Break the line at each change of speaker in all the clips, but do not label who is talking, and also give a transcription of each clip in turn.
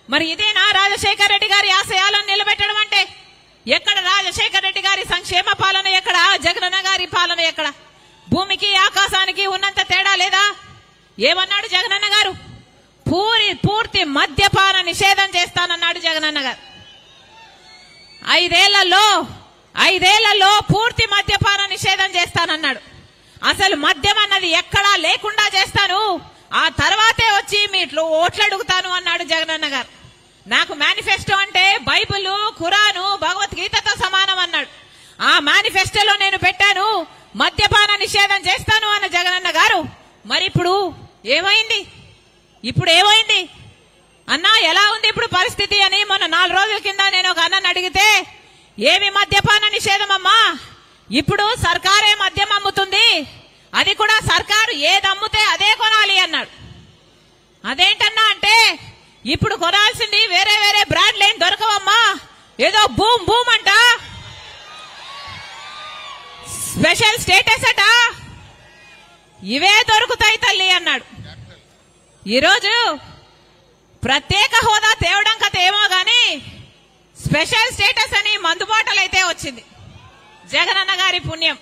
మరి ఇదేనా రాజశేఖర రెడ్డి గారి ఆశయాలను నిలబెట్టడం అంటే ఎక్కడ రాజశేఖర రెడ్డి గారి సంక్షేమ పాలన ఎక్కడ జగనన్న గారి పాలన ఎక్కడ భూమికి ఆకాశానికి ఉన్నంత తేడా లేదా ఏమన్నాడు జగనన్న గారు పూరి పూర్తి మద్యపాన నిషేధం చేస్తానన్నాడు జగనన్న గారు ఐదేళ్లలో ఐదేళ్లలో పూర్తి మద్యపాన నిషేధం చేస్తానన్నాడు అసలు మద్యం అన్నది ఎక్కడా లేకుండా చేస్తాను ఆ తర్వాతే వచ్చి మీట్లో ఓట్లు అడుగుతాను అన్నాడు జగనన్న గారు నాకు మేనిఫెస్టో అంటే బైబిల్ ఖురాను భగవద్గీతతో సమానం అన్నాడు ఆ మేనిఫెస్టోలో నేను పెట్టాను మద్యపాన నిషేధం చేస్తాను అన్న జగనన్న గారు మరి ఇప్పుడు ఏమైంది ఇప్పుడు ఏమైంది అన్నా ఎలా ఉంది ఇప్పుడు పరిస్థితి అని మొన్న నాలుగు రోజుల కింద నేను ఒక అన్నని అడిగితే ఏమి మద్యపాన నిషేధం అమ్మా ఇప్పుడు సర్కారే మద్యం అమ్ముతుంది అది కూడా సర్కారు ఏది అమ్ముతే అదే కొనాలి అన్నాడు అదేంటన్నా అంటే ఇప్పుడు కొనాల్సింది వేరే వేరే బ్రాండ్లు ఏం దొరకవమ్మా ఏదో బూమ్ బూమ్ అంట స్పెషల్ స్టేటస్ అట ఇవే దొరుకుతాయి తల్లి అన్నాడు ఈరోజు ప్రత్యేక హోదా తేవడం కథ ఏమో గాని స్పెషల్ స్టేటస్ అని మందుబాటలు అయితే వచ్చింది జగనన్న గారి పుణ్యం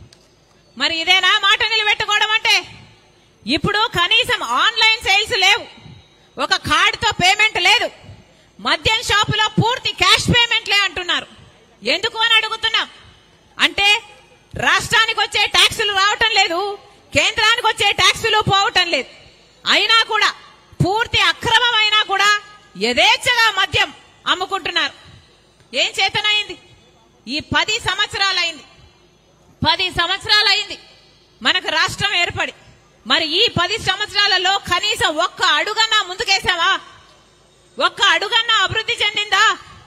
మరి ఇదేనా మాట నిలబెట్టుకోవడం అంటే ఇప్పుడు కనీసం ఆన్లైన్ సేల్స్ లేవు ఒక కార్డుతో పేమెంట్ లేదు మద్యం షాపులో పూర్తి క్యాష్ పేమెంట్లే అంటున్నారు ఎందుకు అని అడుగుతున్నాం అంటే రాష్ట్రానికి వచ్చే ట్యాక్సులు రావటం లేదు కేంద్రానికి వచ్చే ట్యాక్సులు పోవటం లేదు అయినా కూడా పూర్తి అక్రమం అయినా కూడా యథేచ్ఛగా మద్యం అమ్ముకుంటున్నారు ఏం చేతనైంది ఈ పది సంవత్సరాలైంది పది సంవత్సరాలైంది మనకు రాష్ట్రం ఏర్పడి మరి ఈ పది సంవత్సరాలలో కనీసం ఒక్క అడుగన్నా ముందుకేసావా ఒక్క అడుగన్నా అభివృద్ధి చెందిందా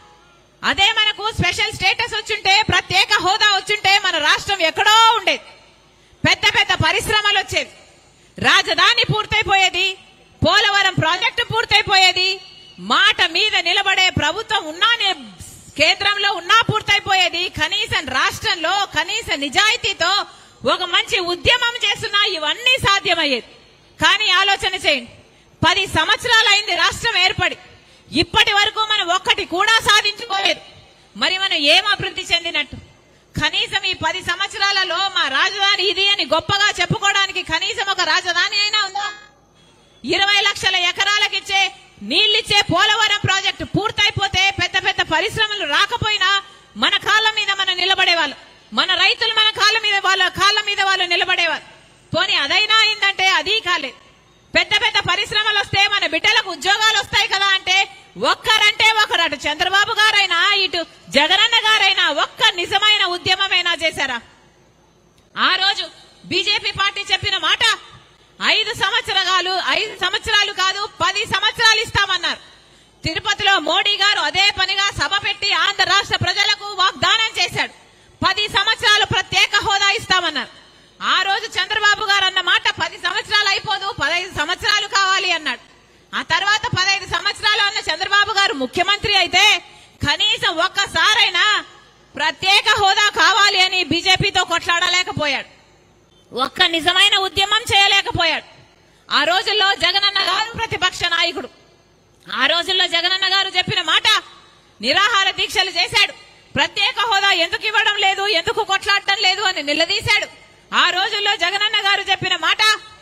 అదే మనకు స్పెషల్ స్టేటస్ వచ్చుంటే ప్రత్యేక హోదా వచ్చుంటే మన రాష్ట్రం ఎక్కడో ఉండేది పెద్ద పెద్ద పరిశ్రమలు వచ్చేవి రాజధాని పూర్తయిపోయేది పోలవరం ప్రాజెక్టు పూర్తయిపోయేది మాట మీద నిలబడే ప్రభుత్వం ఉన్నా నే- కేంద్రంలో ఉన్నా పూర్తయిపోయేది కనీసం రాష్ట్రంలో కనీస నిజాయితీతో ఒక మంచి ఉద్యమం చేస్తున్నా ఇవన్నీ సాధ్యమయ్యేది కానీ ఆలోచన చేయండి పది సంవత్సరాలైంది రాష్ట్రం ఏర్పడి ఇప్పటి వరకు మనం ఒక్కటి కూడా సాధించుకోలేదు మరి మనం ఏం అభివృద్ధి చెందినట్టు కనీసం ఈ పది సంవత్సరాలలో మా రాజధాని ఇది అని గొప్పగా చెప్పుకోవడానికి కనీసం ఒక రాజధాని అయినా ఉందా ఇరవై లక్షల ఎకరాలకిచ్చే నీళ్ళిచ్చే పోలవరం ప్రాజెక్టు పూర్తయిపోతే పెద్ద పెద్ద పరిశ్రమలు రాకపోయినా మన కాళ్ళ మీద మనం నిలబడేవాళ్ళు మన రైతులు మన కాళ్ళ మీద వాళ్ళ కాళ్ళ మీద వాళ్ళు నిలబడేవాళ్ళు పోనీ అదైనా అయిందంటే అది కాలేదు పెద్ద పెద్ద పరిశ్రమలు వస్తే మన బిడ్డలకు ఉద్యోగాలు వస్తాయి కదా అంటే ఒక్కరంటే ఒకరు అటు చంద్రబాబు గారైనా ఇటు జగనన్న గారైనా ఒక్క నిజమైన ఉద్యమమైనా చేశారా ఆ రోజు బీజేపీ పార్టీ చెప్పిన మాట ఐదు సంవత్సరాలు ఐదు సంవత్సరాలు కాదు పది సంవత్సరాలు ఇస్తామన్నారు తిరుపతిలో మోడీ గారు అదే పనిగా సభ పెట్టి ఆంధ్ర రాష్ట్ర ప్రజలకు వాగ్దానం చేశాడు పది సంవత్సరాలు ప్రత్యేక హోదా ఇస్తామన్నారు ఆ రోజు చంద్రబాబు గారు అన్న మాట పది సంవత్సరాలు అయిపోదు పదహైదు సంవత్సరాలు కావాలి అన్నాడు ఆ తర్వాత పదహైదు సంవత్సరాలు అన్న చంద్రబాబు గారు ముఖ్యమంత్రి అయితే కనీసం ఒక్కసారైనా ప్రత్యేక హోదా కావాలి అని బీజేపీతో కొట్లాడలేకపోయాడు ఒక్క నిజమైన ఉద్యమం చేయలేకపోయాడు ఆ రోజుల్లో జగనన్న గారు ప్రతిపక్ష నాయకుడు ఆ రోజుల్లో జగనన్న గారు చెప్పిన మాట నిరాహార దీక్షలు చేశాడు ప్రత్యేక హోదా ఎందుకు ఇవ్వడం లేదు ఎందుకు కొట్లాడటం లేదు అని నిలదీశాడు ఆ రోజుల్లో జగనన్న గారు చెప్పిన మాట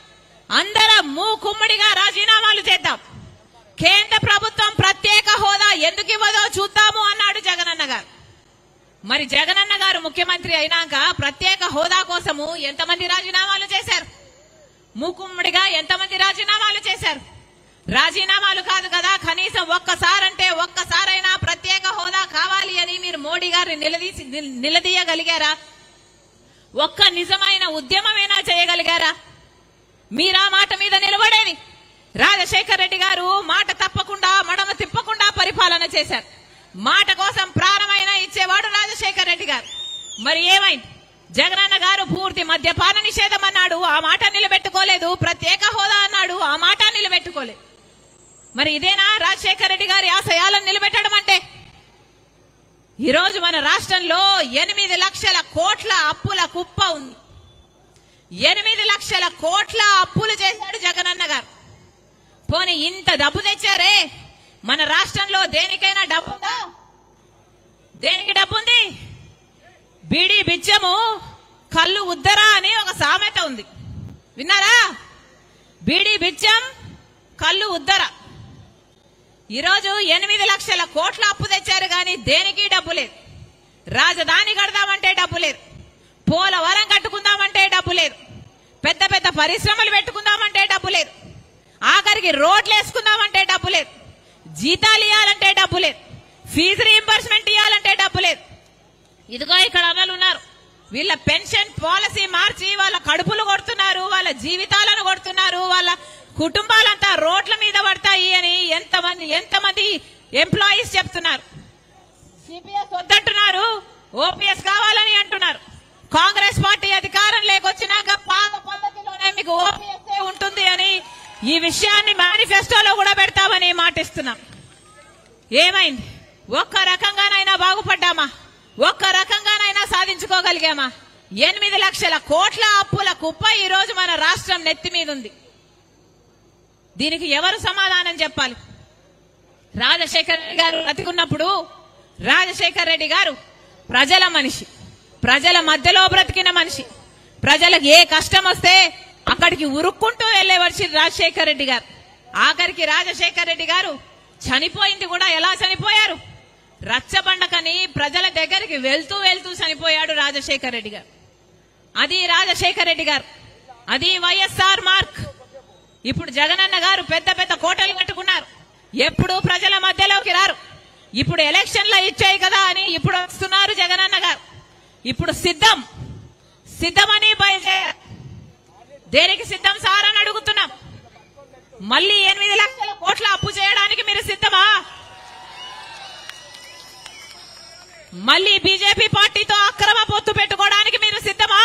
అందరం మూకుమ్మడిగా రాజీనామాలు చేద్దాం కేంద్ర ప్రభుత్వం ప్రత్యేక హోదా ఎందుకు ఇవ్వదో చూద్దాము అన్నాడు జగనన్న గారు మరి జగనన్న గారు ముఖ్యమంత్రి అయినాక ప్రత్యేక హోదా కోసము ఎంతమంది రాజీనామాలు చేశారు మూకుమ్మడిగా ఎంతమంది రాజీనామాలు చేశారు రాజీనామాలు కాదు కదా కనీసం ఒక్కసారంటే ఒక్కసారైనా ప్రత్యేక హోదా కావాలి అని మీరు మోడీ గారిని నిలదీసి నిల్- నిలదీయగలిగారా ఒక్క నిజమైన ఉద్యమమైనా చేయగలిగారా మీరా మాట మీద నిలబడేది రాజశేఖర్ రెడ్డి గారు మాట తప్పకుండా మడమ తిప్పకుండా పరిపాలన చేశారు మాట కోసం ప్రాణమైన ఇచ్చేవాడు రాజశేఖర్ రెడ్డి గారు మరి ఏమైంది జగనన్న గారు పూర్తి మద్యపాన నిషేధం అన్నాడు ఆ మాట నిలబెట్టుకోలేదు ప్రత్యేక హోదా అన్నాడు ఆ మాట నిలబెట్టుకోలేదు మరి ఇదేనా రాజశేఖర రెడ్డి గారి ఆశయాలను నిలబెట్టడం అంటే ఈ రోజు మన రాష్ట్రంలో ఎనిమిది లక్షల కోట్ల అప్పుల కుప్ప ఉంది ఎనిమిది లక్షల కోట్ల అప్పులు చేశాడు జగనన్న గారు పోనీ ఇంత డబ్బు తెచ్చారే మన రాష్ట్రంలో దేనికైనా డబ్బు ఉందా దేనికి డబ్బు ఉంది బీడి బిచ్చము కళ్ళు ఉద్దరా అని ఒక సామెత ఉంది విన్నారా బీడి బిచ్చం కళ్ళు ఉద్దర ఈరోజు ఎనిమిది లక్షల కోట్ల అప్పు తెచ్చారు కానీ దేనికి డబ్బు లేదు రాజధాని కడదామంటే డబ్బు లేదు పోలవరం కట్టుకుందామంటే డబ్బు లేదు పెద్ద పెద్ద పరిశ్రమలు పెట్టుకుందామంటే డబ్బు లేదు ఆఖరికి రోడ్లు వేసుకుందామంటే డబ్బు లేదు జీతాలు ఇవ్వాలంటే డబ్బు లేదు ఫీజు రీంబర్స్మెంట్ ఇవ్వాలంటే డబ్బు లేదు ఇదిగో ఇక్కడ అన్నలు ఉన్నారు వీళ్ళ పెన్షన్ పాలసీ మార్చి వాళ్ళ కడుపులు కొడుతున్నారు వాళ్ళ జీవితాలను కొడుతున్నారు వాళ్ళ కుటుంబాలంతా రోడ్ల మీద పడతాయి అని ఎంతమంది ఎంతమంది ఎంప్లాయీస్ చెప్తున్నారు సిపిఎస్ వద్దంటున్నారు ఓపీఎస్ కావాలని అంటున్నారు కాంగ్రెస్ పార్టీ అధికారం లేకొచ్చినాక పాత పద్ధతిలోనే మీకు ఓపీఎస్ ఉంటుంది అని ఈ విషయాన్ని మేనిఫెస్టోలో కూడా పెడతామని మాటిస్తున్నాం ఏమైంది ఒక్క రకంగానైనా బాగుపడ్డామా ఒక్క రకంగానైనా సాధించుకోగలిగామా ఎనిమిది లక్షల కోట్ల అప్పుల కుప్ప ఈ రోజు మన రాష్ట్రం నెత్తి మీద ఉంది దీనికి ఎవరు సమాధానం చెప్పాలి రాజశేఖర రెడ్డి గారు బ్రతికున్నప్పుడు రాజశేఖర రెడ్డి గారు ప్రజల మనిషి ప్రజల మధ్యలో బ్రతికిన మనిషి ప్రజలకు ఏ కష్టం వస్తే అక్కడికి ఉరుక్కుంటూ వెళ్లే మనిషి రాజశేఖర రెడ్డి గారు ఆఖరికి రాజశేఖర రెడ్డి గారు చనిపోయింది కూడా ఎలా చనిపోయారు రచ్చబండకని ప్రజల దగ్గరికి వెళ్తూ వెళ్తూ చనిపోయాడు రాజశేఖర రెడ్డి గారు అది రాజశేఖర రెడ్డి గారు అది వైఎస్ఆర్ మార్క్ ఇప్పుడు జగనన్న గారు పెద్ద పెద్ద కోటలు కట్టుకున్నారు ఎప్పుడు ప్రజల మధ్యలోకి రారు ఇప్పుడు ఎలక్షన్లో ఇచ్చాయి కదా అని ఇప్పుడు వస్తున్నారు జగనన్న గారు ఇప్పుడు సిద్ధం సిద్ధమని బయలుదేరారు దేనికి సిద్ధం సార్ అని అడుగుతున్నాం మళ్ళీ ఎనిమిది లక్షల కోట్ల అప్పు చేయడానికి మీరు సిద్ధమా మళ్ళీ బీజేపీ పార్టీతో అక్రమ పొత్తు పెట్టుకోవడానికి మీరు సిద్ధమా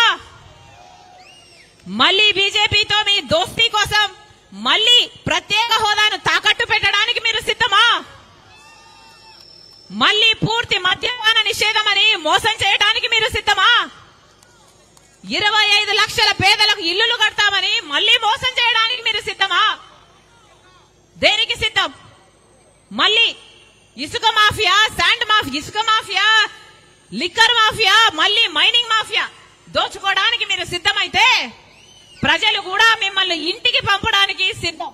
మళ్ళీ బీజేపీతో మీ దోస్తీ కోసం మళ్ళీ ప్రత్యేక హోదాను తాకట్టు పెట్టడానికి మీరు సిద్ధమా మళ్ళీ పూర్తి మద్యపాన నిషేధం అని మోసం చేయడానికి మీరు సిద్ధమా ఇరవై ఐదు లక్షల పేదలకు ఇల్లులు కడతామని మళ్ళీ మోసం చేయడానికి మీరు సిద్ధమా దేనికి సిద్ధం మళ్ళీ ఇసుక మాఫియా శాండ్ మాఫియా ఇసుక మాఫియా లిక్కర్ మాఫియా మళ్ళీ మైనింగ్ మాఫియా దోచుకోవడానికి మీరు సిద్ధమైతే ప్రజలు కూడా మిమ్మల్ని ఇంటికి పంపడానికి సిద్ధం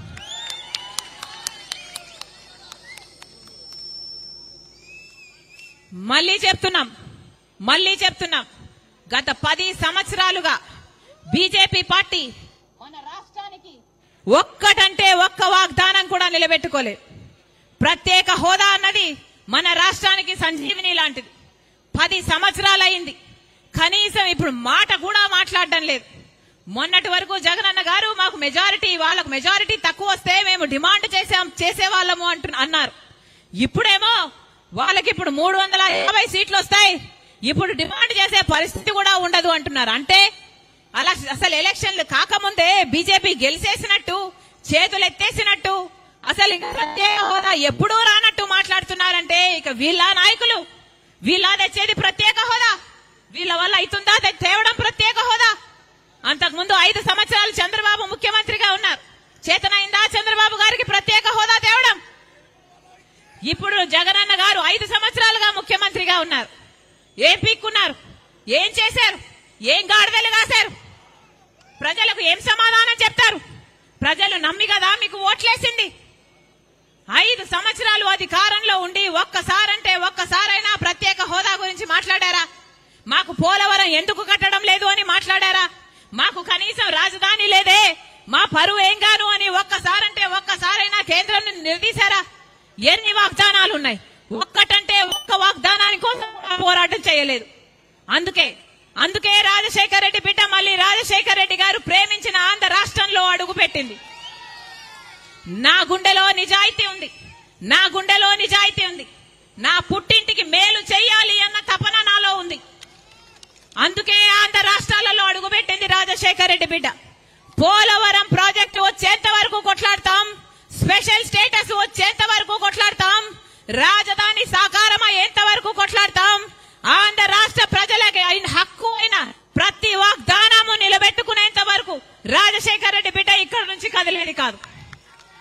మళ్ళీ చెప్తున్నాం మళ్ళీ చెప్తున్నాం గత పది సంవత్సరాలుగా బీజేపీ పార్టీ మన రాష్ట్రానికి ఒక్కటంటే ఒక్క వాగ్దానం కూడా నిలబెట్టుకోలేదు ప్రత్యేక హోదా అన్నది మన రాష్ట్రానికి సంజీవిని లాంటిది పది సంవత్సరాలైంది కనీసం ఇప్పుడు మాట కూడా మాట్లాడడం లేదు మొన్నటి వరకు జగనన్న గారు మాకు మెజారిటీ వాళ్ళకు మెజారిటీ తక్కువ వస్తే మేము డిమాండ్ చేసాం చేసేవాళ్ళము అంటు అన్నారు ఇప్పుడేమో వాళ్ళకి ఇప్పుడు మూడు వందల యాభై సీట్లు వస్తాయి ఇప్పుడు డిమాండ్ చేసే పరిస్థితి కూడా ఉండదు అంటున్నారు అంటే అలా అసలు ఎలక్షన్లు కాకముందే బీజేపీ గెలిచేసినట్టు చేతులు ఎత్తేసినట్టు అసలు ఇంకా ప్రత్యేక హోదా ఎప్పుడూ రానట్టు మాట్లాడుతున్నారంటే ఇక వీళ్ళ నాయకులు వీళ్ళ తెచ్చేది ప్రత్యేక హోదా వీళ్ళ వల్ల అవుతుందా తే- తేవడం ప్రత్యేక హోదా అంతకుముందు ఐదు సంవత్సరాలు చంద్రబాబు ముఖ్యమంత్రిగా ఉన్నారు చేతనైందా చంద్రబాబు గారికి ప్రత్యేక హోదా తేవడం ఇప్పుడు జగనన్న గారు ఐదు సంవత్సరాలుగా ముఖ్యమంత్రిగా ఉన్నారు ఏం పీక్కున్నారు ఏం చేశారు ఏం గాడిదలు కాశారు ప్రజలకు ఏం సమాధానం చెప్తారు ప్రజలు నమ్మి కదా మీకు ఓట్లేసింది ఐదు సంవత్సరాలు అధికారంలో ఉండి ఒక్కసారంటే ఒక్కసారైనా ప్రత్యేక హోదా గురించి మాట్లాడారా మాకు పోలవరం ఎందుకు కట్టడం లేదు అని మాట్లాడారా మాకు కనీసం రాజధాని లేదే మా పరువు ఏం గాను అని ఒక్కసారంటే ఒక్కసారైనా కేంద్రం నిలదీశారా ఎన్ని వాగ్దానాలు ఉన్నాయి ఒక్కటంటే ఒక్క వాగ్దానాని కోసం కూడా పోరాటం చేయలేదు అందుకే అందుకే రాజశేఖర రెడ్డి బిడ్డ మళ్ళీ రాజశేఖర రెడ్డి గారు ప్రేమించిన ఆంధ్ర రాష్ట్రంలో అడుగు పెట్టింది నా గుండెలో నిజాయితీ ఉంది నా గుండెలో నిజాయితీ ఉంది నా పుట్టింటికి మేలు చెయ్యాలి అన్న తపన నాలో ఉంది అందుకే ఆంధ్ర రాష్ట్రాలలో అడుగుపెట్టింది రాజశేఖర రెడ్డి బిడ్డ పోలవరం ప్రాజెక్టు వచ్చేంత వరకు కొట్లాడతాం స్పెషల్ స్టేటస్ వచ్చేంత వరకు కొట్లాడతాం రాజధాని సాకారం అయ్యేంత వరకు కొట్లాడతాం ఆంధ్ర రాష్ట్ర ప్రజలకి అయిన హక్కు అయిన ప్రతి వాగ్దానము నిలబెట్టుకునేంత వరకు రాజశేఖర రెడ్డి బిడ్డ ఇక్కడ నుంచి కదిలేది కాదు